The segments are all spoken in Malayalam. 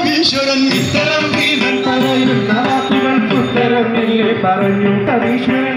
കവീശ്വരൻ ഇത്തരം ഭീമൻ പറയുന്ന വാക്കുകൾക്ക് ഉത്തരമില്ലേ പറഞ്ഞു കവീശ്വരൻ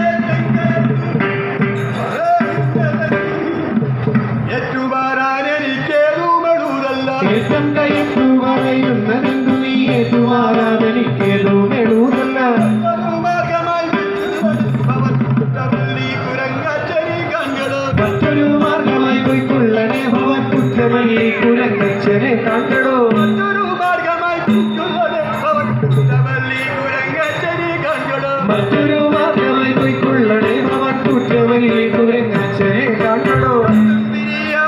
ഏറ്റുമാറാൻ എനിക്കേതുമെഴുതല്ല ഏറ്റം കയ്യത്തു പറയുന്നതെന്തു നീ ഏറ്റുമാറാതെനിക്കേതോ മെഴുതല്ല മാർഗമായി അവർ കുറ്റവള്ളി കുരങ്ങച്ചരി കണ്ടത് മറ്റൊരു മാർഗമായി പോയിക്കൊള്ളണേ ഭവൻ കുറ്റമല്ലി കുരങ്ങച്ചനെ കണ്ടടോ മറ്റൊരു മാർഗമായി കുറ്റുള്ളത് അവർ കുറ്റവള്ളി കുരങ്ങച്ചരി കണ്ടത് മറ്റൊരു മാർഗമായി പോയിക്കൊള്ളണേ ഭവൻ കുറ്റമല്ലി കുരങ്ങച്ചനെ കണ്ടടോ തിരിയ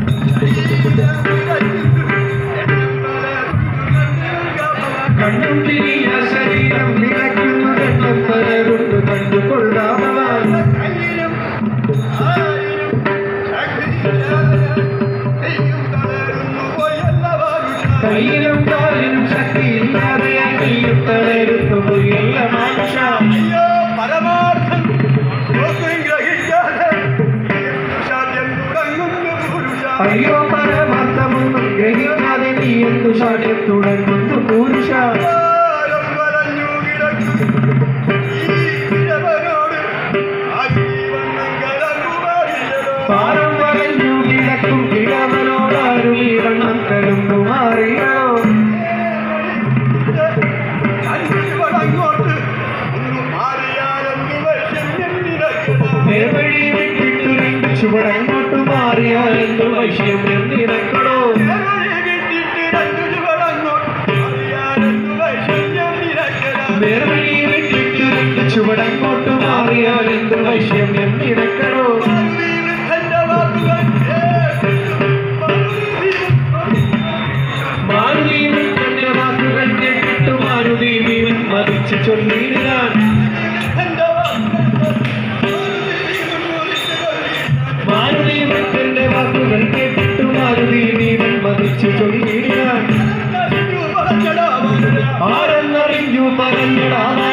കണ്ണും തിരിയ ശരീരം വിളയ്ക്കുന്നു കണ്ണും പലരുണ്ട് കണ്ടുകൊള്ളാമവാൻ കയ്യിലും ആയിരം ശക്തിയില്ലാതെ തളരുന്നു പോയല്ലവാറുഷ കയ്യിലും കാലിലും ശക്തിയില്ലാതെ കയ്യും തളരുന്നു പോയല്ല മനുഷ്യ അയ്യോ പരമാർത്ഥം ഒന്നും ഗ്രഹിക്കാതെ സാധ്യം തുടങ്ങുന്നു പുരുഷ അയ്യോ പരമാർത്ഥമൊന്നും ഗ്രഹിക്കാതെ നീ എന്തു ശാഠ്യം തുടങ്ങുന്നു പുരുഷ ആരം വലഞ്ഞു കിടക്കും ഈ കിഴവനോട് ആ ജീവനം കലർന്നുമാറിയതോ പാരം വരഞ്ഞു കിടക്കും കിഴവനോടാരും ഈ വണ്ണം കരുമ്പു മാറിയോ അങ്ങോട്ട് ഒന്ന് മാറിയാലെന്ന് വശം എന്നിടക്കണം നേർവഴി വിട്ടിട്ടു രണ്ട് ചുവടങ്ങോട്ട് മാറിയാൽ എന്തു വൈശ്യം എന്നിരക്കണോ നേർവഴി വിട്ടിട്ടു രണ്ട് ചുവടങ്ങോട്ട് മാറിയാൽ എന്തു വൈശ്യം എന്നിരക്കണോ മാരുതി തന്റെ വാക്കുകൾ കേട്ടിട്ടു മാരുതി വീവൻ മതിച്ചു ചൊല്ലിയിടാൻ മാരുതി തന്റെ വാക്കുകൾ കേട്ടിട്ടു മാരുതി വീവൻ മതിച്ചു ചൊല്ലിയിടാൻ ആരെന്നറിഞ്ഞു പറഞ്ഞടാ